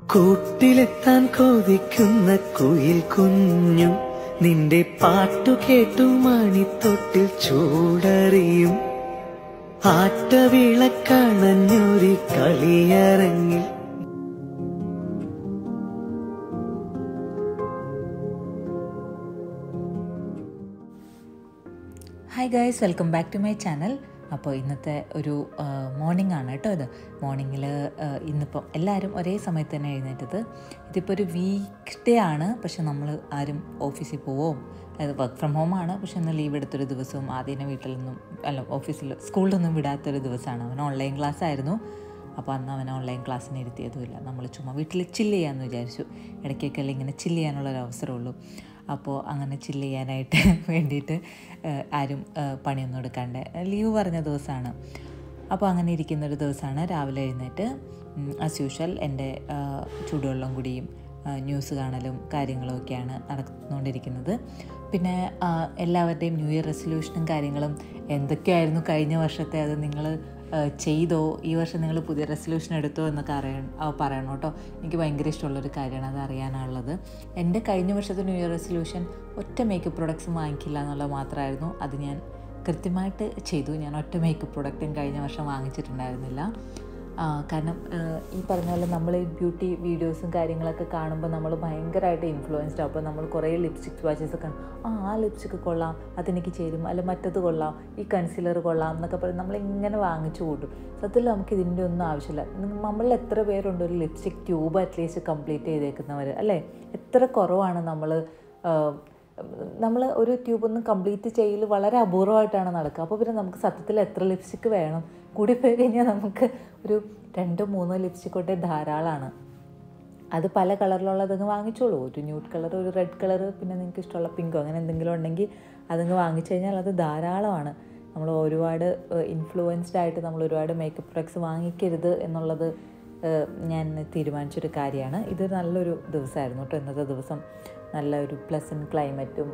കൂട്ടിലെത്താൻ കൊതിക്കുന്ന കുയിൽ കുഞ്ഞും നിന്റെ പാട്ടു കേട്ടു മണിത്തൊട്ടിൽ ചൂടറിയും ആറ്റവിളക്കണഞ്ഞൊരു കളിയരങ്ങിൽ hi guys welcome back to my channel അപ്പോൾ ഇന്നത്തെ ഒരു മോർണിംഗ് ആണ് കേട്ടോ ഇത് മോർണിംഗിൽ ഇന്നിപ്പം എല്ലാവരും ഒരേ സമയത്ത് തന്നെ എഴുന്നേറ്റത് ഇതിപ്പോൾ ഒരു വീക്ക് ഡേ ആണ് പക്ഷെ നമ്മൾ ആരും ഓഫീസിൽ പോവോ അതായത് വർക്ക് ഫ്രം ഹോം ആണ് പക്ഷെ ഇന്ന് ലീവ് എടുത്തൊരു ദിവസവും ആദ്യം വീട്ടിൽ നിന്നും അല്ല ഓഫീസിൽ സ്കൂളിലൊന്നും വിടാത്തൊരു ദിവസമാണ് അവൻ ഓൺലൈൻ ക്ലാസ് ആയിരുന്നു അപ്പോൾ അന്ന് അവൻ ഓൺലൈൻ ക്ലാസ്സിന് ഇരുത്തിയതുമില്ല നമ്മൾ ചുമ്മാ വീട്ടിൽ ചില്ല് ചെയ്യാമെന്ന് വിചാരിച്ചു ഇടയ്ക്കൊക്കെ അല്ലേ ഇങ്ങനെ ചില്ല് ചെയ്യാനുള്ളൊരു അവസരമുള്ളൂ അപ്പോൾ അങ്ങനെ ചില്ല് ചെയ്യാനായിട്ട് വേണ്ടിയിട്ട് ഏഹ്, ആരും ഏഹ്, പണിയൊന്നും എടുക്കാണ്ട് ലീവ് പറഞ്ഞ ദിവസമാണ് അപ്പോൾ അങ്ങനെ ഇരിക്കുന്നൊരു ദിവസമാണ് രാവിലെ എഴുന്നേറ്റ് ആസ് യൂഷ്വൽ എൻ്റെ ഏഹ്, ചൂടുവെള്ളം കുടിയും ഏഹ്, ന്യൂസ് കാണലും കാര്യങ്ങളും ഒക്കെയാണ് നടന്നുകൊണ്ടിരിക്കുന്നത് പിന്നെ ആ, എല്ലാവരുടെയും ന്യൂ ഇയർ റെസൊല്യൂഷനും കാര്യങ്ങളും എന്തൊക്കെയായിരുന്നു കഴിഞ്ഞ വർഷത്തെ അത് നിങ്ങൾ ചെയ്തോ ഈ വർഷം നിങ്ങൾ പുതിയ റെസൊല്യൂഷൻ എടുത്തോ എന്നൊക്കെ അറിയണം ആ, പറയണം കേട്ടോ എനിക്ക് ഭയങ്കര ഇഷ്ടമുള്ളൊരു കാര്യമാണ് അത് അറിയാനുള്ളത് എൻ്റെ കഴിഞ്ഞ വർഷത്തെ ന്യൂ ഇയർ റെസൊല്യൂഷൻ ഒറ്റ മേക്കപ്പ് പ്രൊഡക്ട്സും വാങ്ങിക്കില്ല എന്നുള്ളത് മാത്രമായിരുന്നു അത് ഞാൻ കൃത്യമായിട്ട് ചെയ്തു ഞാൻ ഒറ്റ മേക്കപ്പ് പ്രൊഡക്റ്റും കഴിഞ്ഞ വർഷം വാങ്ങിച്ചിട്ടുണ്ടായിരുന്നില്ല ആ, കാരണം ആ, ഈ പറഞ്ഞ പോലെ നമ്മൾ ഈ ബ്യൂട്ടി വീഡിയോസും കാര്യങ്ങളൊക്കെ കാണുമ്പോൾ നമ്മൾ ഭയങ്കരമായിട്ട് ഇൻഫ്ലുവൻസ്ഡ് ആവും അപ്പോൾ നമ്മൾ കുറേ ലിപ്സ്റ്റിക് സ്വാച്ചസ് ഒക്കെ ആ ആ ലിപ്സ്റ്റിക് കൊള്ളാം അതെനിക്ക് ചേരും അല്ല മറ്റത് കൊള്ളാം ഈ കൺസീലർ കൊള്ളാം എന്നൊക്കെ പറഞ്ഞ് നമ്മളിങ്ങനെ വാങ്ങിച്ചു കൂട്ടും സത്യത്തിൽ നമുക്ക് ഇതിൻ്റെ ഒന്നും ആവശ്യമില്ല നിങ്ങ- നമ്മളിൽ എത്ര പേരുണ്ട് ഒരു ലിപ്സ്റ്റിക് ട്യൂബ് അറ്റ്ലീസ്റ്റ് കംപ്ലീറ്റ് ചെയ്തേക്കുന്നവർ അല്ലേ എത്ര കുറവാണ് നമ്മൾ നമ്മൾ ഒരു ട്യൂബൊന്നും കംപ്ലീറ്റ് ചെയ്യൽ വളരെ അപൂർവമായിട്ടാണ് നടക്കുക അപ്പോൾ പിന്നെ നമുക്ക് സത്യത്തിൽ എത്ര ലിപ്സ്റ്റിക് വേണം കൂടി പോയി കഴിഞ്ഞാൽ നമുക്ക് ഒരു രണ്ടോ മൂന്നോ ലിപ്സ്റ്റിക് കൊണ്ടേ ധാരാളമാണ് അത് പല കളറിലുള്ളതങ്ങ് വാങ്ങിച്ചോളൂ ഒരു ന്യൂട്ട് കളർ ഒരു റെഡ് കളർ പിന്നെ നിങ്ങൾക്ക് ഇഷ്ടമുള്ള പിങ്കോ അങ്ങനെ എന്തെങ്കിലും ഉണ്ടെങ്കിൽ അതങ്ങ് വാങ്ങിച്ചു കഴിഞ്ഞാൽ അത് ധാരാളമാണ് നമ്മൾ ഒരുപാട് ഇൻഫ്ലുവൻസ്ഡ് ആയിട്ട് നമ്മൾ ഒരുപാട് മേക്കപ്പ് പ്രൊഡക്ട്സ് വാങ്ങിക്കരുത് എന്നുള്ളത് ഏഹ്, ഞാൻ തീരുമാനിച്ചൊരു കാര്യമാണ് ഇത് നല്ലൊരു ദിവസമായിരുന്നു കേട്ടോ ഇന്നത്തെ ദിവസം നല്ല ഒരു പ്ലസൻറ്റ് ക്ലൈമറ്റും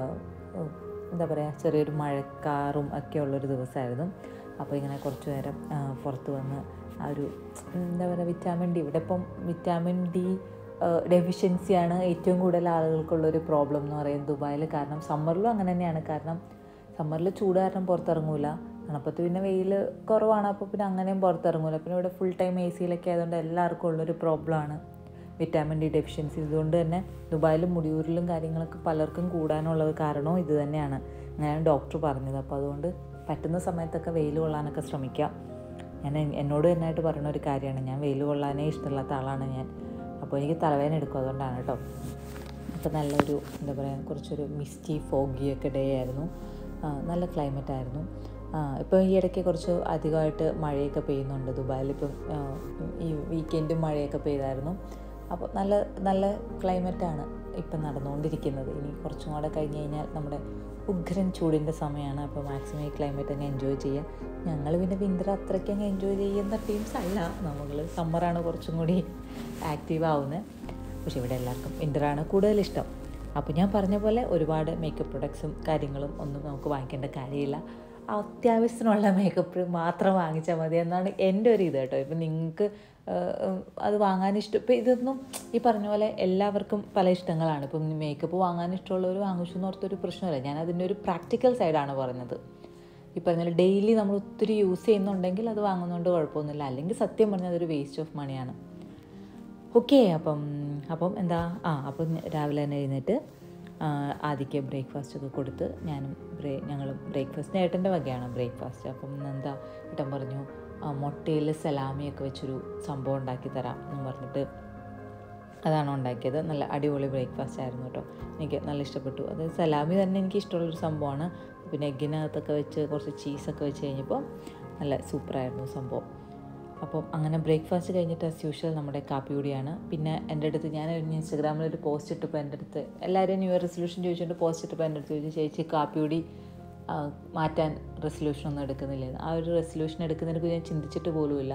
എന്താ പറയുക ചെറിയൊരു മഴക്കാറും ഒക്കെ ഉള്ളൊരു ദിവസമായിരുന്നു അപ്പോൾ ഇങ്ങനെ കുറച്ച് നേരം ആ, പുറത്ത് വന്ന് ആ ഒരു എന്താ പറയുക വിറ്റാമിൻ ഡി ഇവിടെ ഇപ്പം വിറ്റാമിൻ ഡി ഡെഫിഷ്യൻസിയാണ് ഏറ്റവും കൂടുതൽ ആളുകൾക്കുള്ളൊരു പ്രോബ്ലം എന്ന് പറയുന്നത് ദുബായിൽ കാരണം സമ്മറിലും അങ്ങനെ തന്നെയാണ് കാരണം സമ്മറിൽ ചൂട് കാരണം പുറത്തിറങ്ങൂല തണുപ്പത്ത് പിന്നെ വെയിൽ കുറവാണ് അപ്പോൾ പിന്നെ അങ്ങനെയും പുറത്തിറങ്ങൂല പിന്നെ ഇവിടെ ഫുൾ ടൈം എ സിയിലൊക്കെ ആയതുകൊണ്ട് എല്ലാവർക്കും ഉള്ളൊരു പ്രോബ്ലമാണ് വിറ്റാമിൻ ഡി ഡെഫിഷ്യൻസി ഇതുകൊണ്ട് തന്നെ ദുബായിലും മുടിയൂരിലും കാര്യങ്ങളൊക്കെ പലർക്കും കൂടാനുള്ളത് കാരണവും ഇത് തന്നെയാണ് അങ്ങനെയാണ് ഡോക്ടർ പറഞ്ഞത് അപ്പോൾ അതുകൊണ്ട് പറ്റുന്ന സമയത്തൊക്കെ വെയിൽ കൊള്ളാനൊക്കെ ശ്രമിക്കാം ഞാൻ എൻ- എന്നോട് തന്നെയായിട്ട് പറയുന്ന ഒരു കാര്യമാണ് ഞാൻ വെയിൽ കൊള്ളാനേ ഇഷ്ടമില്ലാത്ത ആളാണ് ഞാൻ അപ്പോൾ എനിക്ക് തലവേദന എടുക്കും അതുകൊണ്ടാണ് കേട്ടോ അപ്പോൾ നല്ലൊരു എന്താ പറയുക കുറച്ചൊരു മിസ്റ്റി ഫോഗിയൊക്കെ ഡേ ആയിരുന്നു ആ, നല്ല ക്ലൈമറ്റ് ആയിരുന്നു ഇപ്പോൾ ഈ ഇടയ്ക്ക് കുറച്ച് അധികമായിട്ട് മഴയൊക്കെ പെയ്യുന്നുണ്ട് ദുബായിൽ ഇപ്പം ആ, ഈ വീക്കെൻഡും മഴയൊക്കെ പെയ്തായിരുന്നു അപ്പോൾ നല്ല നല്ല ക്ലൈമറ്റാണ് ഇപ്പം നടന്നുകൊണ്ടിരിക്കുന്നത് ഇനി കുറച്ചും കൂടെ കഴിഞ്ഞ് കഴിഞ്ഞാൽ നമ്മുടെ ഉഗ്രൻ ചൂടിൻ്റെ സമയമാണ് അപ്പോൾ മാക്സിമം ഈ ക്ലൈമറ്റ് അങ്ങ് എൻജോയ് ചെയ്യുക ഞങ്ങൾ പിന്നെ വിൻ്റർ അത്രയ്ക്ക് അങ്ങ് എൻജോയ് ചെയ്യുന്ന ടീംസ് അല്ല നമ്മൾ സമ്മറാണ് കുറച്ചും കൂടി ആക്റ്റീവ് ആവുന്നത് പക്ഷേ ഇവിടെ എല്ലാവർക്കും വിൻ്ററാണ് കൂടുതൽ ഇഷ്ടം അപ്പോൾ ഞാൻ പറഞ്ഞ പോലെ ഒരുപാട് മേക്കപ്പ് പ്രൊഡക്ട്സും കാര്യങ്ങളും ഒന്നും നമുക്ക് വാങ്ങിക്കേണ്ട കാര്യമില്ല അത്യാവശ്യത്തിനുള്ള മേക്കപ്പ് മാത്രം വാങ്ങിച്ചാൽ മതി എന്നാണ് എൻ്റെ ഒരു ഇത് കേട്ടോ ഇപ്പം നിങ്ങൾക്ക് അത് വാങ്ങാൻ ഇഷ്ടം ഇപ്പം ഇതൊന്നും ഈ പറഞ്ഞ പോലെ എല്ലാവർക്കും പല ഇഷ്ടങ്ങളാണ് ഇപ്പം മേക്കപ്പ് വാങ്ങാൻ ഇഷ്ടമുള്ളവർ വാങ്ങിച്ചു എന്ന് ഓർത്തൊരു പ്രശ്നമില്ല ഞാൻ അതിൻ്റെ ഒരു പ്രാക്ടിക്കൽ സൈഡാണ് പറഞ്ഞത് ഈ പറഞ്ഞ പോലെ ഡെയിലി നമ്മൾ ഒത്തിരി യൂസ് ചെയ്യുന്നുണ്ടെങ്കിൽ അത് വാങ്ങുന്നതുകൊണ്ട് കുഴപ്പമൊന്നുമില്ല അല്ലെങ്കിൽ സത്യം പറഞ്ഞാൽ അതൊരു വേസ്റ്റ് ഓഫ് മണിയാണ് ഓക്കെ അപ്പം അപ്പം എന്താ ആ അപ്പം ഞ- രാവിലെ തന്നെ എഴുന്നേറ്റ് ആ, ആദിക്ക് ബ്രേക്ക്ഫാസ്റ്റ് ഒക്കെ കൊടുത്ത് ഞാനും ബ്രേ ഞങ്ങളും ബ്രേക്ക്ഫാസ്റ്റ് ഏട്ടൻ്റെ വകയാണ് ബ്രേക്ക്ഫാസ്റ്റ് അപ്പം എന്താ ഏട്ടൻ പറഞ്ഞു ആ, മുട്ടയിൽ സലാമിയൊക്കെ വെച്ചൊരു സംഭവം ഉണ്ടാക്കി തരാം എന്ന് പറഞ്ഞിട്ട് അതാണ് ഉണ്ടാക്കിയത് നല്ല അടിപൊളി ബ്രേക്ക്ഫാസ്റ്റ് ആയിരുന്നു കേട്ടോ എനിക്ക് നല്ല ഇഷ്ടപ്പെട്ടു അത് സലാമി തന്നെ എനിക്ക് ഇഷ്ടമുള്ളൊരു സംഭവമാണ് പിന്നെ എഗ്ഗിനകത്തൊക്കെ വെച്ച് കുറച്ച് ചീസൊക്കെ വെച്ച് കഴിഞ്ഞപ്പോൾ നല്ല സൂപ്പറായിരുന്നു സംഭവം അപ്പം അങ്ങനെ ബ്രേക്ക്ഫാസ്റ്റ് കഴിഞ്ഞിട്ട് ആസ് യൂഷ്വൽ നമ്മുടെ കാപ്പിയൂടിയാണ് പിന്നെ എൻ്റെ അടുത്ത് ഞാൻ ഒരു ഇൻസ്റ്റാഗ്രാമിൽ ഒരു പോസ്റ്റ് ഇട്ടപ്പോൾ എൻ്റെ അടുത്ത് എല്ലാവരും ന്യൂ ഇയർ റെസൊല്യൂഷൻ ചോദിച്ചുകൊണ്ട് പോസ്റ്റ് ഇട്ടപ്പോൾ എൻ്റെ അടുത്ത് ചോദിച്ചു ചേച്ചി കാപ്പിയൂടി ആ, മാറ്റാൻ റെസൊല്യൂഷൻ ഒന്നും എടുക്കുന്നില്ല ആ ഒരു റെസൊല്യൂഷൻ എടുക്കുന്നതിനെ കുറിച്ച് ഞാൻ ചിന്തിച്ചിട്ട് പോലുമില്ല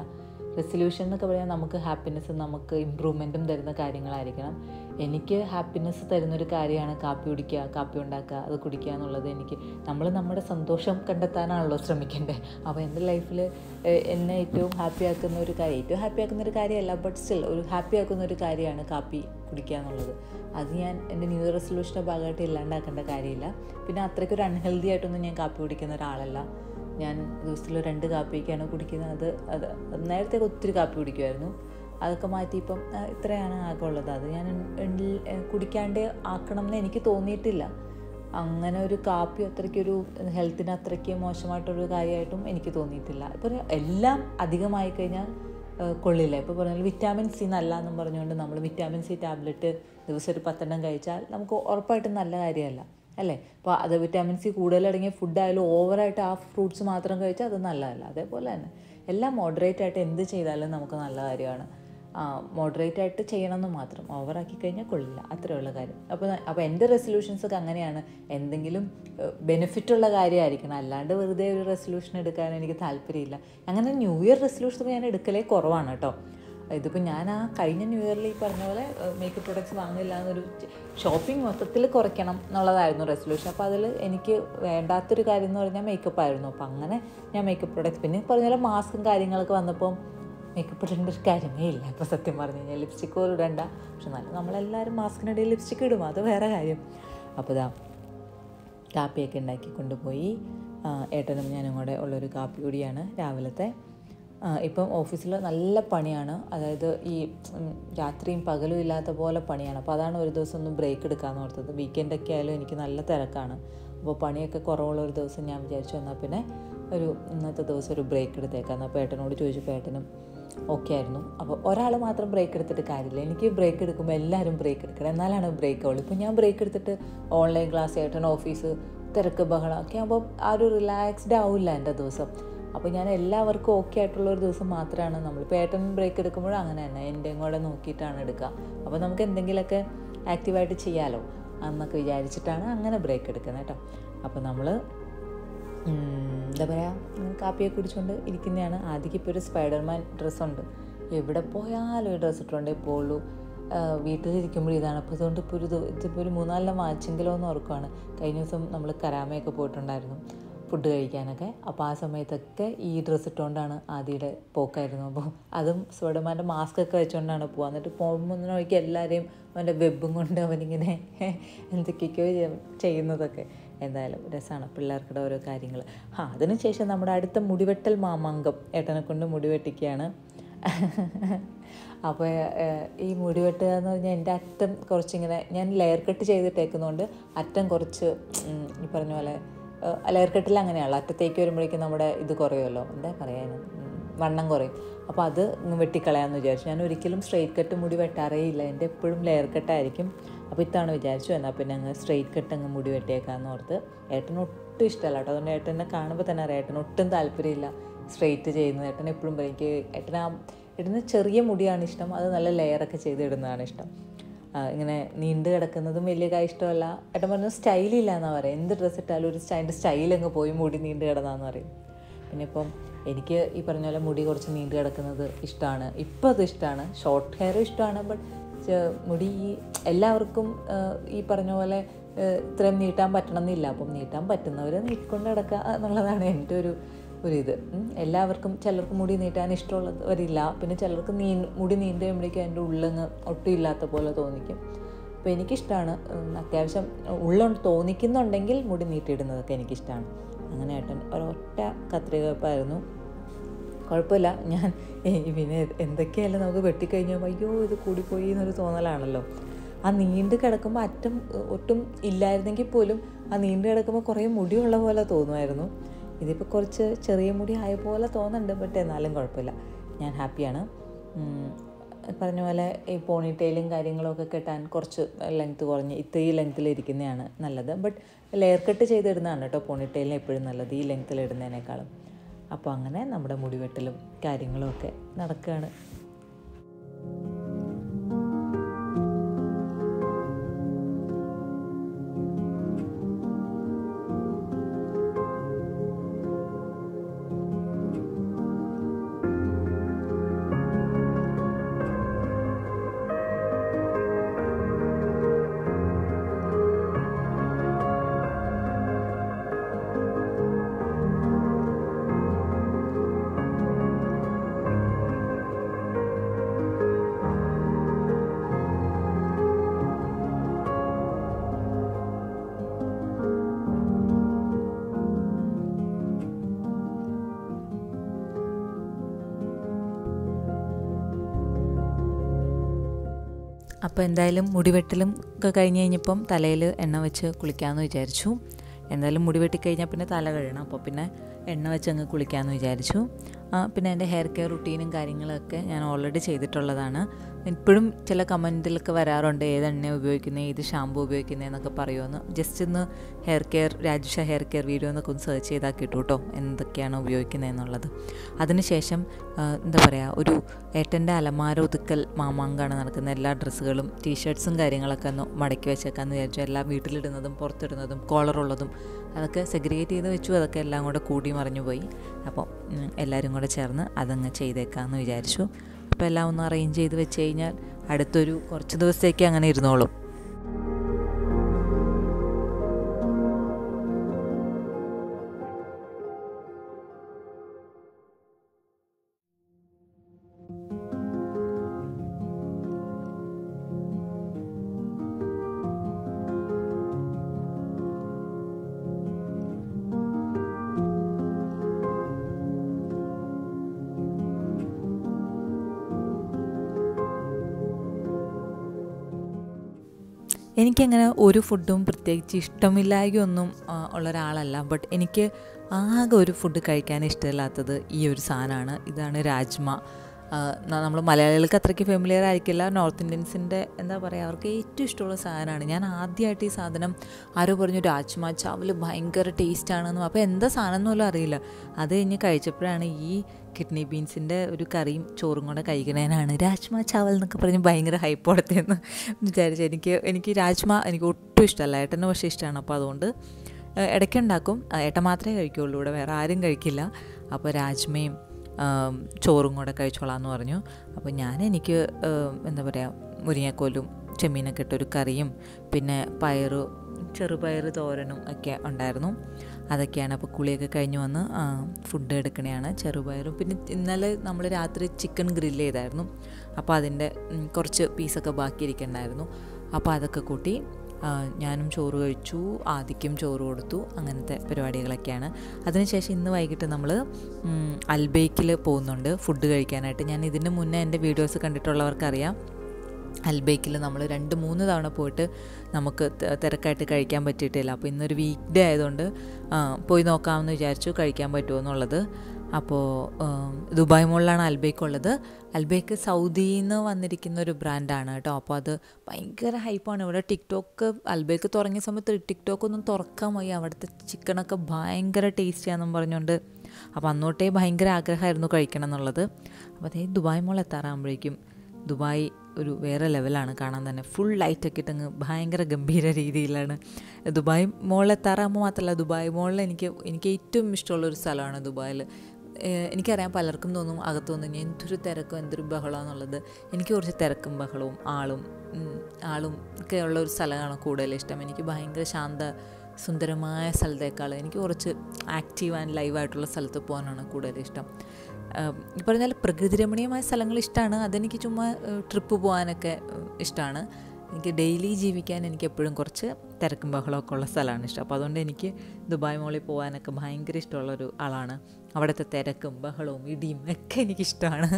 റെസൊല്യൂഷൻ എന്നൊക്കെ പറയാൻ നമുക്ക് ഹാപ്പിനെസ് നമുക്ക് ഇമ്പ്രൂവ്മെൻറ്റും തരുന്ന കാര്യങ്ങളായിരിക്കണം എനിക്ക് ഹാപ്പിനെസ് തരുന്നൊരു കാര്യമാണ് കാപ്പി കുടിക്കുക കാപ്പി ഉണ്ടാക്കുക അത് കുടിക്കുക എന്നുള്ളത് എനിക്ക് നമ്മൾ നമ്മുടെ സന്തോഷം കണ്ടെത്താനാണല്ലോ ശ്രമിക്കേണ്ടത് അപ്പോൾ എൻ്റെ ലൈഫിൽ എന്നെ ഏറ്റവും ഹാപ്പി ആക്കുന്ന ഒരു കാര്യം ഏറ്റവും ഹാപ്പി ആക്കുന്ന ഒരു കാര്യമല്ല ബട്ട് സ്റ്റിൽ ഒരു ഹാപ്പി ആക്കുന്ന ഒരു കാര്യമാണ് കാപ്പി കുടിക്കുക എന്നുള്ളത് അത് ഞാൻ എൻ്റെ ന്യൂ ഇയർ റെസൊല്യൂഷൻ്റെ ഭാഗമായിട്ട് ഇല്ലാണ്ടാക്കേണ്ട കാര്യമില്ല പിന്നെ അത്രയ്ക്കൊരു അൺഹെൽത്തി ആയിട്ടൊന്നും ഞാൻ കാപ്പി കുടിക്കുന്ന ഒരാളല്ല ഞാൻ ദിവസത്തിൽ രണ്ട് കാപ്പിയൊക്കെയാണ് കുടിക്കുന്നത് അത് അത് അത് നേരത്തെ ഒത്തിരി കാപ്പി കുടിക്കുമായിരുന്നു അതൊക്കെ മാറ്റി ഇപ്പം ആ, ഇത്രയാണ് ആകെ ഉള്ളത് അത് ഞാൻ ഉണ്ടിൽ- ഏ, കുടിക്കാണ്ട് ആക്കണം എന്ന് എനിക്ക് തോന്നിയിട്ടില്ല അങ്ങനെ ഒരു കാപ്പി അത്രയ്ക്കൊരു ഹെൽത്തിന് അത്രയ്ക്ക് മോശമായിട്ടൊരു കാര്യമായിട്ടും എനിക്ക് തോന്നിയിട്ടില്ല ഇപ്പം എല്ലാം അധികമായി കഴിഞ്ഞാൽ ഏഹ് കൊള്ളില്ല ഇപ്പോൾ പറഞ്ഞാൽ വിറ്റാമിൻ സി നല്ല എന്നും പറഞ്ഞുകൊണ്ട് നമ്മൾ വിറ്റാമിൻ സി ടാബ്ലറ്റ് ദിവസം ഒരു പത്തെണ്ണം കഴിച്ചാൽ നമുക്ക് ഉറപ്പായിട്ടും നല്ല കാര്യമല്ല അല്ലേ അപ്പോൾ അത് വിറ്റാമിൻ സി കൂടുതലടങ്ങിയ ഫുഡായാലും ഓവറായിട്ട് ആ ഫ്രൂട്ട്സ് മാത്രം കഴിച്ചാൽ അത് നല്ലതല്ല അതേപോലെ തന്നെ എല്ലാം മോഡറേറ്റ് ആയിട്ട് എന്ത് ചെയ്താലും നമുക്ക് നല്ല കാര്യമാണ് മോഡറേറ്റ് ആയിട്ട് ചെയ്യണമെന്ന് മാത്രം ഓവറാക്കി കഴിഞ്ഞാൽ കൊള്ളില്ല അത്രയുള്ള കാര്യം അപ്പോൾ അപ്പോൾ എൻ്റെ റെസൊല്യൂഷൻസ് ഒക്കെ അങ്ങനെയാണ് എന്തെങ്കിലും ബെനിഫിറ്റ് ഉള്ള കാര്യമായിരിക്കണം അല്ലാണ്ട് വെറുതെ ഒരു റെസൊല്യൂഷൻ എടുക്കാൻ എനിക്ക് താല്പര്യമില്ല അങ്ങനെ ന്യൂ ഇയർ റെസൊല്യൂഷൻ ഞാൻ എടുക്കലേ കുറവാണ് കേട്ടോ ഇതിപ്പോൾ ഞാൻ ആ കഴിഞ്ഞ ന്യൂ ഇയറിൽ ഈ പറഞ്ഞ പോലെ മേക്കപ്പ് പ്രൊഡക്ട്സ് വാങ്ങില്ല എന്നൊരു ഷോപ്പിംഗ് മൊത്തത്തിൽ കുറയ്ക്കണം എന്നുള്ളതായിരുന്നു റെസൊല്യൂഷൻ അപ്പോൾ അതിൽ എനിക്ക് വേണ്ടാത്തൊരു കാര്യം എന്ന് പറഞ്ഞാൽ മേക്കപ്പ് ആയിരുന്നു അപ്പോൾ അങ്ങനെ ഞാൻ മേക്കപ്പ് പ്രൊഡക്ട്സ് പിന്നെ ഈ പറഞ്ഞ പോലെ മാസ്കും കാര്യങ്ങളൊക്കെ വന്നപ്പോൾ മേക്കപ്പ് ഇടേണ്ട ഒരു കാര്യമേ ഇല്ല ഇപ്പോൾ സത്യം പറഞ്ഞു കഴിഞ്ഞാൽ ലിപ്സ്റ്റിക്ക് പോലും ഇടണ്ട പക്ഷെ നല്ല നമ്മളെല്ലാവരും മാസ്കിനിടയിൽ ലിപ്സ്റ്റിക്ക് ഇടും അത് വേറെ കാര്യം അപ്പോൾ ഇതാ കാപ്പിയൊക്കെ ഉണ്ടാക്കി കൊണ്ടുപോയി ആ, ഏട്ടനും ഞാനും കൂടെ ഉള്ളൊരു കാപ്പി കൂടിയാണ് രാവിലത്തെ ആ, ഇപ്പം ഓഫീസിൽ നല്ല പണിയാണ് അതായത് ഈ ഉം, രാത്രിയും പകലും ഇല്ലാത്ത പോലെ പണിയാണ് അപ്പോൾ അതാണ് ഒരു ദിവസം ഒന്ന് ബ്രേക്ക് എടുക്കാമെന്ന് ഓർത്തത് വീക്കെൻഡൊക്കെ ആയാലും എനിക്ക് നല്ല തിരക്കാണ് അപ്പോൾ പണിയൊക്കെ കുറവുള്ള ഒരു ദിവസം ഞാൻ വിചാരിച്ചു എന്നാൽ പിന്നെ ഒരു ഇന്നത്തെ ദിവസം ഒരു ബ്രേക്ക് എടുത്തേക്കാം അപ്പോൾ ഏട്ടനോട് ചോദിച്ചപ്പോൾ ഏട്ടനും ഓക്കെ ആയിരുന്നു അപ്പോൾ ഒരാൾ മാത്രം ബ്രേക്ക് എടുത്തിട്ട് കാര്യമില്ല എനിക്ക് ബ്രേക്ക് എടുക്കുമ്പോൾ എല്ലാവരും ബ്രേക്ക് എടുക്കണം എന്നാലാണ് ബ്രേക്ക് ആവുള്ളൂ ഇപ്പോൾ ഞാൻ ബ്രേക്ക് എടുത്തിട്ട് ഓൺലൈൻ ക്ലാസ് ഏട്ടൻ ഓഫീസ് തിരക്ക് ബഹളം ഒക്കെ ആകുമ്പോൾ ആ ഒരു റിലാക്സ്ഡ് ആവില്ല എൻ്റെ ദിവസം അപ്പോൾ ഞാൻ എല്ലാവർക്കും ഓക്കെ ആയിട്ടുള്ള ഒരു ദിവസം മാത്രമാണ് നമ്മൾ ഇപ്പോൾ ഏട്ടൻ ബ്രേക്ക് എടുക്കുമ്പോഴും അങ്ങനെ തന്നെ എൻ്റെയും കൂടെ നോക്കിയിട്ടാണ് എടുക്കുക അപ്പോൾ നമുക്ക് എന്തെങ്കിലുമൊക്കെ ആക്റ്റീവായിട്ട് ചെയ്യാമല്ലോ എന്നൊക്കെ വിചാരിച്ചിട്ടാണ് അങ്ങനെ ബ്രേക്ക് എടുക്കുന്നത് കേട്ടോ അപ്പോൾ നമ്മൾ ഉം, എന്താ പറയുക കാപ്പിയൊക്കെ കുടിച്ചുകൊണ്ട് ഇരിക്കുന്നതാണ് ആദ്യക്ക് ഇപ്പോൾ ഒരു സ്പൈഡർമാൻ ഡ്രസ്സുണ്ട് എവിടെ പോയാലും ഈ ഡ്രസ്സ് ഇട്ടുകൊണ്ടേ പോളൂ വീട്ടിലിരിക്കുമ്പോഴും ഇതാണ് അപ്പോൾ അതുകൊണ്ട് ഇപ്പോൾ ഒരു ദി- ഇതിപ്പോൾ ഒരു മൂന്നാലെണ്ണം വാങ്ങിച്ചെങ്കിലോ എന്ന് ഓർക്കുവാണ് കഴിഞ്ഞ ദിവസം നമ്മൾ കരാമയൊക്കെ പോയിട്ടുണ്ടായിരുന്നു ഫുഡ് കഴിക്കാനൊക്കെ അപ്പോൾ ആ സമയത്തൊക്കെ ഈ ഡ്രസ്സ് ഇട്ടുകൊണ്ടാണ് ആദ്യയുടെ പോക്കായിരുന്നു അപ്പോൾ അതും സ്പൈഡർമാൻ്റെ മാസ്ക് ഒക്കെ വെച്ചുകൊണ്ടാണ് പോകുക എന്നിട്ട് പോകുമ്പോൾ നോക്കി എല്ലാവരെയും അവൻ്റെ വെബും കൊണ്ട് അവനിങ്ങനെ എന്തൊക്കെയൊക്കെയോ ചെയ്യ- ചെയ്യുന്നതൊക്കെ എന്തായാലും രസമാണ് പിള്ളേർക്കുടെ ഓരോ കാര്യങ്ങൾ ആ അതിനുശേഷം നമ്മുടെ അടുത്ത മുടിവെട്ടൽ മാമാങ്കം ഏട്ടനെ കൊണ്ട് മുടിവെട്ടിക്കുകയാണ് അപ്പോൾ ഏഹ്, ഈ മുടിവെട്ടുക എന്ന് പറഞ്ഞാൽ എൻ്റെ അറ്റം കുറച്ചിങ്ങനെ ഞാൻ ലെയർ കട്ട് ചെയ്തിട്ടേക്കുന്നതുകൊണ്ട് അറ്റം കുറച്ച് ഉം, ഈ പറഞ്ഞ പോലെ ലെയർ കട്ടിൽ അങ്ങനെയാണല്ലോ അറ്റത്തേക്ക് വരുമ്പോഴേക്കും നമ്മുടെ ഇത് കുറയുമല്ലോ എന്താ പറയാൻ വണ്ണം കുറയും അപ്പോൾ അത് ഇങ്ങ് വെട്ടിക്കളയാമെന്ന് വിചാരിച്ചു ഞാൻ ഒരിക്കലും സ്ട്രെയിറ്റ് കട്ട് മുടി വെട്ടാറേ ഇല്ല എൻ്റെ എപ്പോഴും ലെയർ കട്ടായിരിക്കും അപ്പോൾ ഇത്തവണ വിചാരിച്ചു എന്നാൽ പിന്നെ അങ്ങ് സ്ട്രെയിറ്റ് കട്ട് അങ്ങ് മുടി വെട്ടിയേക്കാന്ന് ഓർത്ത് ഏട്ടന് ഒട്ടും ഇഷ്ടമല്ല കേട്ടോ അതുകൊണ്ട് ഏട്ടനെ കാണുമ്പോൾ തന്നെ അറിയാം ഏട്ടന് ഒട്ടും താല്പര്യമില്ല സ്ട്രെയിറ്റ് ചെയ്യുന്നത് ഏട്ടൻ എപ്പോഴും പറയും എനിക്ക് ഏട്ടൻ ആ ഇടുന്ന ചെറിയ മുടിയാണ് ഇഷ്ടം അത് നല്ല ലെയറൊക്കെ ചെയ്ത് ഇടുന്നതാണ് ഇഷ്ടം ആ, ഇങ്ങനെ നീണ്ട് കിടക്കുന്നതും വലിയ കാര്യം ഇഷ്ടമല്ല ഏട്ടൻ പറഞ്ഞു സ്റ്റൈലില്ല എന്നാണ് പറയും എന്ത് ഡ്രസ്സ് ഇട്ടാലും ഒരു സ്റ്റൈൻ്റെ സ്റ്റൈൽ അങ്ങ് പോയി മുടി നീണ്ട് കിടന്നാന്ന് പറയും പിന്നെ ഇപ്പം എനിക്ക് ഈ പറഞ്ഞ പോലെ മുടി കുറച്ച് നീണ്ട് കിടക്കുന്നത് ഇഷ്ടമാണ് ഇപ്പം അത് ഇഷ്ടമാണ് ഷോർട്ട് ഹെയർ ഇഷ്ടമാണ് ബട്ട് മുടി ഈ എല്ലാവർക്കും ആ, ഈ പറഞ്ഞ പോലെ ആ, ഇത്രയും നീട്ടാൻ പറ്റണമെന്നില്ല അപ്പം നീട്ടാൻ പറ്റുന്നവർ നീട്ടിക്കൊണ്ട് കിടക്കുക എന്നുള്ളതാണ് എൻ്റെ ഒരു ഒരു ഇത് ഉം. എല്ലാവർക്കും ചിലർക്ക് മുടി നീട്ടാൻ ഇഷ്ടമുള്ളവരില്ല പിന്നെ ചിലർക്ക് നീ മുടി നീണ്ടു കഴിയുമ്പോഴേക്കും അതിൻ്റെ ഉള്ളങ്ങ് ഒട്ടും ഇല്ലാത്ത പോലെ തോന്നിക്കും അപ്പോൾ എനിക്കിഷ്ടമാണ് ഉം, അത്യാവശ്യം ഉള്ള തോന്നിക്കുന്നുണ്ടെങ്കിൽ മുടി നീട്ടിയിടുന്നതൊക്കെ എനിക്കിഷ്ടമാണ് അങ്ങനെ ഏട്ടൻ ഒരൊറ്റ കത്രികപ്പായിരുന്നു കുഴപ്പമില്ല ഞാൻ ഏയ് പിന്നെ എന്തൊക്കെയല്ല നമുക്ക് വെട്ടിക്കഴിഞ്ഞാൽ അയ്യോ ഇത് കൂടിപ്പോയി എന്നൊരു തോന്നലാണല്ലോ ആ നീണ്ട് കിടക്കുമ്പോൾ അറ്റം ഏഹ്, ഒട്ടും ഇല്ലായിരുന്നെങ്കിൽ പോലും ആ നീണ്ട് കിടക്കുമ്പോൾ കുറേ മുടിയുള്ള പോലെ തോന്നുമായിരുന്നു ഇതിപ്പോൾ കുറച്ച് ചെറിയ മുടി ആയ പോലെ തോന്നുന്നുണ്ട് ബട്ട് എന്നാലും കുഴപ്പമില്ല ഞാൻ ഹാപ്പിയാണ് ഉം, പറഞ്ഞ പോലെ ഈ പോണി ടെയിലും കാര്യങ്ങളൊക്കെ കെട്ടാൻ കുറച്ച് ലെങ്ത്ത് കുറഞ്ഞ് ഇത്രയും ലെങ്ത്തിൽ നല്ലത് ബട്ട് ലെയർ കട്ട് ചെയ്തിടുന്നതാണ് കേട്ടോ പോണി ടെയിലിന് എപ്പോഴും നല്ലത് ഈ ലെങ്ത്തിൽ ഇടുന്നതിനേക്കാളും അപ്പോൾ അങ്ങനെ നമ്മുടെ മുടിവെട്ടലും കാര്യങ്ങളും ഒക്കെ നടക്കുകയാണ് അപ്പോൾ എന്തായാലും മുടിവെട്ടലും ഒക്കെ കഴിഞ്ഞ് കഴിഞ്ഞപ്പം തലയിൽ എണ്ണ വെച്ച് കുളിക്കാമെന്ന് വിചാരിച്ചു എന്തായാലും മുടി വെട്ടി കഴിഞ്ഞാൽ പിന്നെ തല കഴുകണം അപ്പോൾ പിന്നെ എണ്ണ വെച്ച് അങ്ങ് കുളിക്കാമെന്ന് വിചാരിച്ചു ആ, പിന്നെ എൻ്റെ ഹെയർ കെയർ റുട്ടീനും കാര്യങ്ങളൊക്കെ ഞാൻ ഓൾറെഡി ചെയ്തിട്ടുള്ളതാണ് ഇപ്പോഴും ചില കമൻറ്റിലൊക്കെ വരാറുണ്ട് ഏത് എണ്ണ ഉപയോഗിക്കുന്നത് ഏത് ഷാമ്പു ഉപയോഗിക്കുന്നത് എന്നൊക്കെ പറയുമെന്ന് ജസ്റ്റ് ഒന്ന് hair care Rajusha hair care video എന്നൊക്കെ ഒന്ന് സെർച്ച് ചെയ്താൽ കിട്ടും കേട്ടോ എന്തൊക്കെയാണ് ഉപയോഗിക്കുന്നത് എന്നുള്ളത് അതിനുശേഷം ആ, എന്താ പറയുക ഒരു ഏട്ടൻ്റെ അലമാര ഒതുക്കൽ മാമാങ്കാണ് നടക്കുന്ന എല്ലാ ഡ്രസ്സുകളും ടീഷർട്ട്സും കാര്യങ്ങളൊക്കെ ഒന്ന് മടക്കി വെച്ചേക്കാന്ന് വിചാരിച്ചു എല്ലാം വീട്ടിലിടുന്നതും പുറത്തിടുന്നതും കോളറുള്ളതും അതൊക്കെ സെഗ്രിഗേറ്റ് ചെയ്ത് വെച്ചു അതൊക്കെ എല്ലാം കൂടെ കൂടി മറിഞ്ഞു പോയി അപ്പോൾ ഉം, എല്ലാവരും കൂടെ ചേർന്ന് അതങ്ങ് ചെയ്തേക്കാമെന്ന് വിചാരിച്ചു അപ്പോൾ എല്ലാം ഒന്ന് അറേഞ്ച് ചെയ്ത് വെച്ച് കഴിഞ്ഞാൽ അടുത്തൊരു കുറച്ച് ദിവസത്തേക്ക് അങ്ങനെ ഇരുന്നോളും എനിക്കങ്ങനെ ഒരു ഫുഡും പ്രത്യേകിച്ച് ഇഷ്ടമില്ലായ്കയൊന്നും ആ, ഉള്ള ഒരാളല്ല ബട്ട് എനിക്ക് ആകെ ഒരു ഫുഡ് കഴിക്കാൻ ഇഷ്ടമില്ലാത്തത് ഈ ഒരു സാധനമാണ് ഇതാണ് രാജ്മ നമ്മൾ മലയാളികൾക്ക് അത്രയ്ക്ക് ഫെമിലിയർ ആയിരിക്കില്ല നോർത്ത് ഇന്ത്യൻസിൻ്റെ എന്താ പറയുക അവർക്ക് ഏറ്റവും ഇഷ്ടമുള്ള സാധനമാണ് ഞാൻ ആദ്യമായിട്ട് ഈ സാധനം ആരോ പറഞ്ഞു രാജ്മ ചാവൽ ഭയങ്കര ടേസ്റ്റാണെന്നും അപ്പോൾ എന്താ സാധനം എന്ന് പോലും അറിയില്ല അത് കഴിഞ്ഞ് കഴിച്ചപ്പോഴാണ് ഈ കിഡ്നി ബീൻസിൻ്റെ ഒരു കറിയും ചോറും കൂടെ കഴിക്കണേനാണ് രാജ്മ ചാവൽ എന്നൊക്കെ പറഞ്ഞ് ഭയങ്കര ഹൈപ്പ് കൊടുത്തതെന്ന് വിചാരിച്ചു എനിക്ക് എനിക്ക് രാജ്മ എനിക്ക് ഒട്ടും ഇഷ്ടമല്ല ഏട്ടന് പക്ഷേ ഇഷ്ടമാണ് അപ്പോൾ അതുകൊണ്ട് ഏഹ്, ഇടയ്ക്ക് ഉണ്ടാക്കും ആ, ഏട്ടൻ മാത്രമേ കഴിക്കുകയുള്ളൂ ഇവിടെ വേറെ ആരും കഴിക്കില്ല അപ്പോൾ രാജ്മയും ആം, ചോറും കൂടെ കഴിച്ചോളാം എന്ന് പറഞ്ഞു അപ്പോൾ ഞാൻ എനിക്ക് ഏം, എന്താ പറയുക മുരിങ്ങക്കോലും ചെമ്മീനൊക്കെ ഇട്ടൊരു കറിയും പിന്നെ പയറ് ചെറുപയർ തോരനും ഒക്കെ ഉണ്ടായിരുന്നു അതൊക്കെയാണ് അപ്പോൾ കുളിയൊക്കെ കഴിഞ്ഞ് വന്ന് ആ, ഫുഡ് എടുക്കണയാണ് ചെറുപയറും പിന്നെ ഇന്നലെ നമ്മൾ രാത്രി ചിക്കൻ ഗ്രില്ല് ചെയ്തായിരുന്നു അപ്പോൾ അതിൻ്റെ ഉം, കുറച്ച് പീസൊക്കെ ബാക്കിയിരിക്കണ്ടായിരുന്നു അപ്പോൾ അതൊക്കെ കൂട്ടി ആ, ഞാനും ചോറ് കഴിച്ചു ആദിക്കും ചോറ് കൊടുത്തു അങ്ങനത്തെ പരിപാടികളൊക്കെയാണ് അതിനുശേഷം ഇന്ന് വൈകിട്ട് നമ്മൾ അൽബേക്കിൽ പോകുന്നുണ്ട് ഫുഡ് കഴിക്കാനായിട്ട് ഞാൻ ഇതിന് മുന്നേ എൻ്റെ വീഡിയോസ് കണ്ടിട്ടുള്ളവർക്കറിയാം അൽബേക്കിൽ നമ്മൾ രണ്ട് മൂന്ന് തവണ പോയിട്ട് നമുക്ക് ത- തിരക്കായിട്ട് കഴിക്കാൻ പറ്റിയിട്ടില്ല അപ്പോൾ ഇന്നൊരു വീക്ക് ഡേ ആയതുകൊണ്ട് ആ, പോയി നോക്കാമെന്ന് വിചാരിച്ചു കഴിക്കാൻ പറ്റുമോ എന്നുള്ളത് അപ്പോൾ ഉം, ദുബായ് മോളിലാണ് അൽബേക്ക് ഉള്ളത് അൽബേക്ക് സൗദിയിൽ നിന്ന് വന്നിരിക്കുന്ന ഒരു ബ്രാൻഡാണ് കേട്ടോ അപ്പോൾ അത് ഭയങ്കര ഹൈപ്പാണ് ഇവിടെ ടിക്ടോക്ക് അൽബേക്ക് തുടങ്ങിയ സമയത്ത് ടിക്ടോക്ക് ഒന്നും തുറക്കാൻ വയ്യ അവിടുത്തെ ചിക്കനൊക്കെ ഭയങ്കര ടേസ്റ്റിയാണെന്നും പറഞ്ഞുകൊണ്ട് അപ്പോൾ അന്നോട്ടേ ഭയങ്കര ആഗ്രഹമായിരുന്നു കഴിക്കണം എന്നുള്ളത് അപ്പോൾ അതേ ദുബായ് മോൾ എത്താറാകുമ്പോഴേക്കും ദുബായ് ഒരു വേറെ ലെവലാണ് കാണാൻ തന്നെ ഫുൾ ലൈറ്റൊക്കെ ഇട്ടങ്ങ് ഭയങ്കര ഗംഭീര രീതിയിലാണ് ദുബായ് മോളിൽ എത്താറാകുമ്പോൾ മാത്രമല്ല ദുബായ് മോളിൽ എനിക്ക് എനിക്ക് ഏറ്റവും ഇഷ്ടമുള്ള ഒരു സ്ഥലമാണ് ദുബായിൽ ഏഹ് എനിക്കറിയാം പലർക്കും തോന്നും അകത്ത് തോന്നും ഞാൻ എന്തൊരു തിരക്കും എന്തൊരു ബഹളമാണെന്നുള്ളത് എനിക്ക് കുറച്ച് തിരക്കും ബഹളവും ആളും ഉം, ആളും ഒക്കെ ഉള്ള ഒരു സ്ഥലമാണ് കൂടുതൽ ഇഷ്ടം എനിക്ക് ഭയങ്കര ശാന്ത സുന്ദരമായ സ്ഥലത്തേക്കാൾ എനിക്ക് കുറച്ച് ആക്റ്റീവ് ആൻഡ് ലൈവായിട്ടുള്ള സ്ഥലത്ത് പോകാനാണ് കൂടുതൽ ഇഷ്ടം ആഹ് ഈ പറഞ്ഞാൽ പ്രകൃതി രമണീയമായ സ്ഥലങ്ങൾ ഇഷ്ടമാണ് അതെനിക്ക് ചുമ്മാ ട്രിപ്പ് പോകാനൊക്കെ ഇഷ്ടമാണ് എനിക്ക് ഡെയിലി ജീവിക്കാൻ എനിക്ക് എപ്പോഴും കുറച്ച് തിരക്കും ബഹളമൊക്കെ ഉള്ള സ്ഥലമാണ് ഇഷ്ടം അപ്പോൾ അതുകൊണ്ട് എനിക്ക് ദുബായ് മോളിൽ പോകാനൊക്കെ ഭയങ്കര ഇഷ്ടമുള്ളൊരു ആളാണ് അവിടുത്തെ തിരക്കും ബഹളവും ഇടിയും ഒക്കെ എനിക്കിഷ്ടമാണ്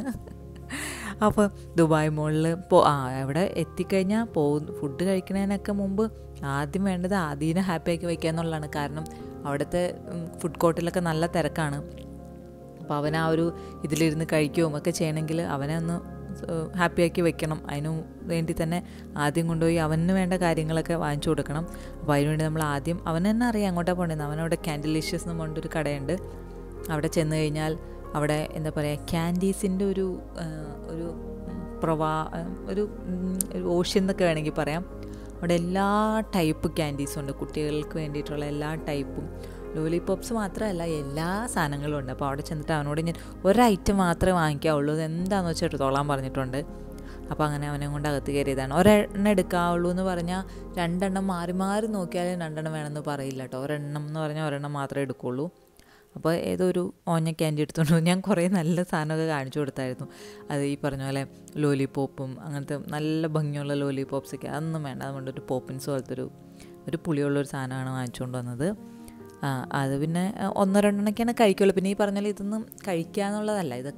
അപ്പോൾ ദുബായ് മോളിൽ പോ ആ അവിടെ എത്തിക്കഴിഞ്ഞാൽ പോകും ഫുഡ് കഴിക്കുന്നതിനൊക്കെ മുമ്പ് ആദ്യം വേണ്ടത് ആദ്യം ഹാപ്പിയാക്കി വയ്ക്കുക എന്നുള്ളതാണ് കാരണം അവിടുത്തെ ഫുഡ് കോർട്ടിലൊക്കെ നല്ല തിരക്കാണ് അപ്പോൾ അവൻ ആ ഒരു ഇതിലിരുന്ന് കഴിക്കുകയും ഒക്കെ ചെയ്യണമെങ്കിൽ അവനെ ഒന്ന് ഹാപ്പിയാക്കി വെക്കണം അതിനു വേണ്ടി തന്നെ ആദ്യം കൊണ്ടുപോയി അവന് വേണ്ട കാര്യങ്ങളൊക്കെ വാങ്ങിച്ചു കൊടുക്കണം അപ്പോൾ അതിനുവേണ്ടി നമ്മൾ ആദ്യം അവൻ തന്നെ അറിയാം അങ്ങോട്ടാണ് പോകേണ്ടത് അവനവിടെ ക്യാൻഡിലിഷ്യസ് എന്ന് പറഞ്ഞിട്ടൊരു കടയുണ്ട് അവിടെ ചെന്ന് കഴിഞ്ഞാൽ അവിടെ എന്താ പറയുക ക്യാൻഡീസിൻ്റെ ഒരു ആ, ഒരു ഉം, പ്രവാ ആ, ഒരു ഉം, ഒരു ഓഷ്യൻ എന്നൊക്കെ വേണമെങ്കിൽ പറയാം അവിടെ എല്ലാ ടൈപ്പ് ക്യാൻഡീസും ഉണ്ട് കുട്ടികൾക്ക് വേണ്ടിയിട്ടുള്ള എല്ലാ ടൈപ്പും ലോലിപോപ്സ് മാത്രമല്ല എല്ലാ സാധനങ്ങളും ഉണ്ട് അപ്പോൾ അവിടെ ചെന്നിട്ട് അവനോട് ഞാൻ ഒരു ഐറ്റം മാത്രമേ വാങ്ങിക്കാവുള്ളൂ ഇത് എന്താണെന്ന് വെച്ചാൽ എടുത്തോളാൻ പറഞ്ഞിട്ടുണ്ട് അപ്പോൾ അങ്ങനെ അവനെ കൊണ്ട് അകത്ത് കയറിയതാണ് ഒരെണ്ണം എടുക്കാവുള്ളൂ എന്ന് പറഞ്ഞാൽ രണ്ടെണ്ണം മാറി മാറി നോക്കിയാലും രണ്ടെണ്ണം വേണമെന്ന് പറയില്ല കേട്ടോ ഒരെണ്ണം എന്ന് പറഞ്ഞാൽ ഒരെണ്ണം മാത്രമേ എടുക്കുള്ളൂ അപ്പോൾ ഏതോ ഒരു ഓഞ്ഞ ക്യാൻഡി എടുത്തുകൊണ്ട് വന്നു. ഞാൻ കുറേ നല്ല സാധനമൊക്കെ കാണിച്ചു കൊടുത്തായിരുന്നു അത് ഈ പറഞ്ഞ പോലെ ലോലിപോപ്പും അങ്ങനത്തെ നല്ല ഭംഗിയുള്ള ലോലിപോപ്സൊക്കെ അതൊന്നും വേണ്ട അതുകൊണ്ട് ഒരു പോപ്പിൻസ് പോലത്തെ ഒരു ഒരു പുളിയുള്ളൊരു സാധനമാണ് വാങ്ങിച്ചുകൊണ്ട് വന്നത് ആ, അത് പിന്നെ ആ, ഒന്നോ രണ്ടെണ്ണൊക്കെയാണ് കഴിക്കുള്ളൂ പിന്നെ ഈ പറഞ്ഞ പോലെ ഇതൊന്നും കഴിക്കുക എന്നുള്ളതല്ല ഇതൊക്കെ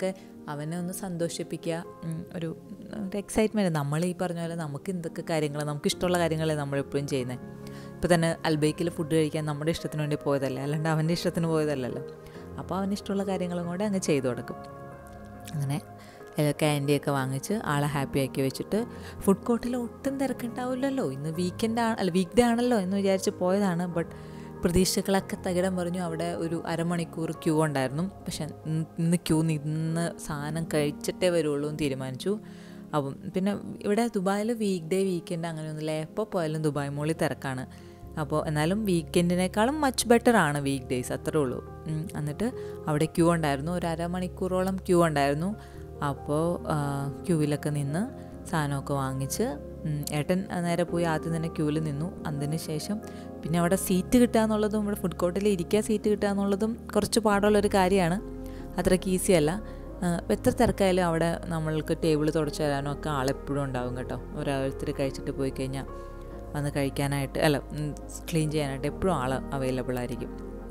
അവനെ ഒന്ന് സന്തോഷിപ്പിക്കുക ഉം, ഒരു ഒരു എക്സൈറ്റ്മെൻറ്റ് നമ്മൾ ഈ പറഞ്ഞ പോലെ നമുക്ക് എന്തൊക്കെ കാര്യങ്ങൾ നമുക്ക് ഇഷ്ടമുള്ള കാര്യങ്ങളെ നമ്മളെപ്പോഴും ചെയ്യുന്നത് ഇപ്പോൾ തന്നെ അൽബൈക്കിൽ ഫുഡ് കഴിക്കാൻ നമ്മുടെ ഇഷ്ടത്തിന് വേണ്ടി പോയതല്ലേ അല്ലാണ്ട് അവൻ്റെ ഇഷ്ടത്തിന് പോയതല്ലല്ലോ അപ്പോൾ അവന് ഇഷ്ടമുള്ള കാര്യങ്ങളും കൂടെ അങ്ങ് ചെയ്തു കൊടുക്കും അങ്ങനെ ക്യാൻഡിയൊക്കെ വാങ്ങിച്ച് ആളെ ഹാപ്പി ആക്കി വെച്ചിട്ട് ഫുഡ് കോർട്ടിൽ ഒട്ടും തിരക്കുണ്ടാവില്ലല്ലോ ഇന്ന് വീക്കെൻഡ് ആണ് അല്ല വീക്ക് ഡേ ആണല്ലോ എന്ന് വിചാരിച്ച് പോയതാണ് ബട്ട് പ്രതീക്ഷകളൊക്കെ തകിടം പറഞ്ഞു അവിടെ ഒരു അരമണിക്കൂർ ക്യൂ ഉണ്ടായിരുന്നു പക്ഷെ ഇന്ന് ഇന്ന് ക്യൂ നിന്ന് സാധനം കഴിച്ചിട്ടേ വരുള്ളൂ എന്ന് തീരുമാനിച്ചു അപ്പം പിന്നെ ഇവിടെ ദുബായിൽ വീക്ക് ഡേ വീക്കെൻഡ് അങ്ങനെയൊന്നുമില്ല എപ്പോൾ പോയാലും ദുബായ് മോളിൽ തിരക്കാണ് അപ്പോൾ എന്നാലും വീക്കെൻഡിനേക്കാളും മച്ച് ബെറ്റർ ആണ് വീക്ക് ഡേയ്സ് അത്രേ ഉള്ളൂ ഉം, എന്നിട്ട് അവിടെ ക്യൂ ഉണ്ടായിരുന്നു ഒരു അരമണിക്കൂറോളം ക്യൂ ഉണ്ടായിരുന്നു അപ്പോൾ ക്യൂവിലൊക്കെ നിന്ന് സാധനമൊക്കെ വാങ്ങിച്ച് ഉം, ഏട്ടൻ നേരെ പോയി ആദ്യം തന്നെ ക്യൂവിൽ നിന്നു അതിന് ശേഷം പിന്നെ അവിടെ സീറ്റ് കിട്ടുക എന്നുള്ളതും ഇവിടെ ഫുഡ് കോർട്ടിൽ ഇരിക്കാൻ സീറ്റ് കിട്ടുക എന്നുള്ളതും കുറച്ച് പാടുള്ളൊരു കാര്യമാണ് അത്രയ്ക്ക് ഈസി അല്ല ആ, എത്ര തിരക്കായാലും അവിടെ നമ്മൾക്ക് ടേബിൾ തുടച്ച് തരാനും ഒക്കെ ആളെപ്പോഴും ഉണ്ടാവും കേട്ടോ ഓരോരുത്തർ കഴിച്ചിട്ട് പോയി കഴിഞ്ഞാൽ വന്ന് കഴിക്കാനായിട്ട് അല്ല ക്ലീൻ ചെയ്യാനായിട്ട് എപ്പോഴും ആൾ അവൈലബിൾ ആയിരിക്കും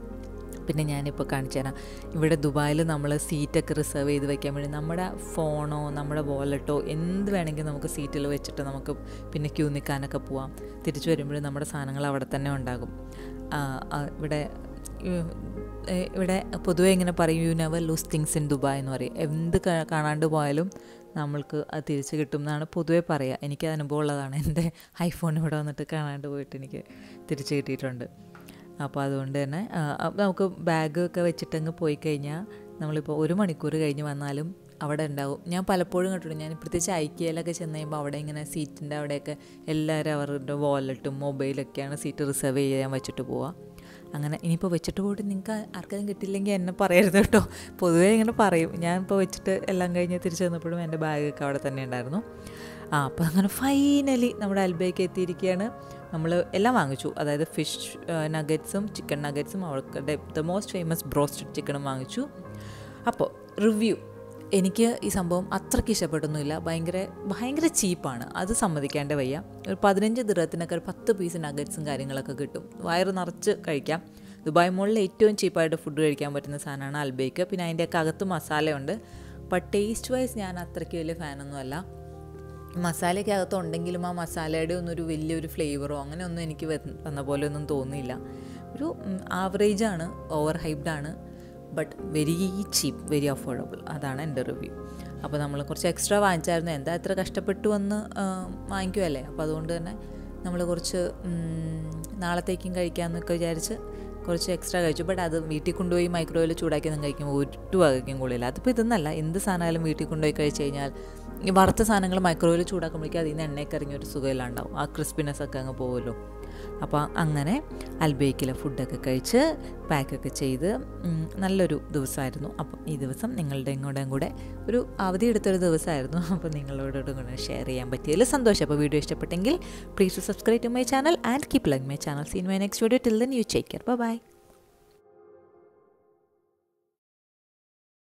പിന്നെ ഞാനിപ്പോൾ കാണിച്ചു തരാം ഇവിടെ ദുബായിൽ നമ്മൾ സീറ്റൊക്കെ റിസർവ് ചെയ്ത് വെക്കാൻ വേണ്ടി നമ്മുടെ ഫോണോ നമ്മുടെ വാലറ്റോ എന്ത് വേണമെങ്കിലും നമുക്ക് സീറ്റിൽ വെച്ചിട്ട് നമുക്ക് പിന്നെ ക്യൂ നിൽക്കാനൊക്കെ പോവാം തിരിച്ചു വരുമ്പോഴും നമ്മുടെ സാധനങ്ങൾ അവിടെ തന്നെ ഉണ്ടാകും ആ, ആ, ഇവിടെ ഉം, ഏ, ഇവിടെ പൊതുവെ ഇങ്ങനെ പറയും you never lose things in Dubai എന്ന് പറയും എന്ത് കാ- കാണാണ്ട് പോയാലും നമ്മൾക്ക് അത് തിരിച്ച് കിട്ടും എന്നാണ് പൊതുവെ പറയുക എനിക്ക് അനുഭവം ഉള്ളതാണ് എൻ്റെ ഐഫോൺ ഇവിടെ വന്നിട്ട് കാണാണ്ട് പോയിട്ട് എനിക്ക് തിരിച്ച് കിട്ടിയിട്ടുണ്ട് അപ്പോൾ അതുകൊണ്ട് തന്നെ ആ, അപ്പൊ നമുക്ക് ബാഗ് ഒക്കെ വെച്ചിട്ടങ്ങ് പോയി കഴിഞ്ഞാൽ നമ്മളിപ്പോൾ ഒരു മണിക്കൂർ കഴിഞ്ഞ് വന്നാലും അവിടെ ഉണ്ടാവും ഞാൻ പലപ്പോഴും കണ്ടിട്ടുണ്ട് ഞാൻ പ്രത്യേകിച്ച് ഐക്യയിലൊക്കെ ചെന്ന് കഴിയുമ്പോൾ അവിടെ ഇങ്ങനെ സീറ്റിൻ്റെ അവിടെയൊക്കെ എല്ലാവരും അവരുടെ വാലറ്റും മൊബൈലൊക്കെയാണ് സീറ്റ് റിസർവ് ചെയ്യാൻ വെച്ചിട്ട് പോവുക അങ്ങനെ ഇനിയിപ്പോൾ വെച്ചിട്ട് പോയിട്ട് നിങ്ങൾക്ക് ആർക്കെങ്കിലും കിട്ടിയില്ലെങ്കിൽ എന്നെ പറയരുത് കേട്ടോ പൊതുവേ ഇങ്ങനെ പറയും ഞാൻ ഇപ്പോൾ വെച്ചിട്ട് എല്ലാം കഴിഞ്ഞ് തിരിച്ചു വന്നപ്പോഴും എൻ്റെ ബാഗൊക്കെ അവിടെ തന്നെ ഉണ്ടായിരുന്നു ആ അപ്പോൾ അങ്ങനെ ഫൈനലി നമ്മുടെ അൽബയ്ക്ക് എത്തിയിരിക്കുകയാണ് നമ്മൾ എല്ലാം വാങ്ങിച്ചു അതായത് ഫിഷ് നഗറ്റ്സും ചിക്കൻ നഗറ്റ്സും അവർക്ക് ദ മോസ്റ്റ് ഫേമസ് ബ്രോസ്റ്റഡ് ചിക്കനും വാങ്ങിച്ചു അപ്പോൾ റിവ്യൂ എനിക്ക് ഈ സംഭവം അത്രയ്ക്ക് ഇഷ്ടപ്പെട്ടൊന്നുമില്ല ഭയങ്കര ഭയങ്കര ചീപ്പാണ് അത് സമ്മതിക്കാണ്ട് വയ്യ ഒരു പതിനഞ്ച് ദിറത്തിനൊക്കെ ഒരു പത്ത് പീസ് നഗറ്റ്സും കാര്യങ്ങളൊക്കെ കിട്ടും വയറ് നിറച്ച് കഴിക്കാം ദുബായ് മോളിൽ ഏറ്റവും ചീപ്പായിട്ട് ഫുഡ് കഴിക്കാൻ പറ്റുന്ന സാധനമാണ് അൽബേക്ക് പിന്നെ അതിൻ്റെയൊക്കെ അകത്ത് മസാലയുണ്ട് ബട്ട് ടേസ്റ്റ് വൈസ് ഞാൻ അത്രയ്ക്ക് വലിയ ഫാനൊന്നുമല്ല മസാലയ്ക്ക് അകത്ത് ഉണ്ടെങ്കിലും ആ മസാലയുടെ ഒന്നും ഒരു വലിയൊരു ഫ്ലേവറോ അങ്ങനെ ഒന്നും എനിക്ക് വന്ന വന്ന പോലെ ഒന്നും തോന്നിയില്ല ഒരു ആവറേജ് ആണ് ഓവർ ഹൈപ്ഡ് ആണ് but very cheap very affordable അതാണ് എൻ്റെ റിവ്യൂ അപ്പോൾ നമ്മൾ കുറച്ച് എക്സ്ട്രാ വാങ്ങിച്ചായിരുന്നു എന്താ എത്ര കഷ്ടപ്പെട്ടു എന്ന് വാങ്ങിക്കുമല്ലേ അപ്പോൾ അതുകൊണ്ട് തന്നെ നമ്മൾ കുറച്ച് ഉം, നാളത്തേക്കും കഴിക്കാമെന്നൊക്കെ വിചാരിച്ച് കുറച്ച് എക്സ്ട്രാ കഴിച്ചു ബട്ട് അത് വീട്ടിൽ കൊണ്ടുപോയി മൈക്രോവേവിൽ ചൂടാക്കി ഒന്നും കഴിക്കുമ്പോൾ ഒരു വകയ്ക്കും കൊള്ളില്ല അതിപ്പോൾ ഇതൊന്നല്ല എന്ത് സാധനമായാലും വീട്ടിൽ കൊണ്ടുപോയി കഴിച്ച് കഴിഞ്ഞാൽ ഈ വറുത്ത സാധനങ്ങൾ മൈക്രോവേവിൽ ചൂടാക്കുമ്പോഴേക്കും അതിൽ നിന്ന് എണ്ണയൊക്കെ ഇറങ്ങി ഒരു സുഖമില്ലാണ്ടാവും ആ ക്രിസ്പിനെസ് ഒക്കെ അങ്ങ് പോകുമല്ലോ അപ്പോൾ അങ്ങനെ അൽബേക്കിലെ ഫുഡൊക്കെ കഴിച്ച് പാക്കൊക്കെ ചെയ്ത് ഉം, നല്ലൊരു ദിവസമായിരുന്നു അപ്പം ഈ ദിവസം നിങ്ങളുടെ ഇങ്ങോട്ടും കൂടെ ഒരു അവധി എടുത്തൊരു ദിവസമായിരുന്നു അപ്പോൾ നിങ്ങളോടും കൂടെ ഷെയർ ചെയ്യാൻ പറ്റിയതിൽ സന്തോഷം അപ്പോൾ വീഡിയോ ഇഷ്ടപ്പെട്ടെങ്കിൽ please subscribe to my channel and keep like my channel seen my next video till then you take care by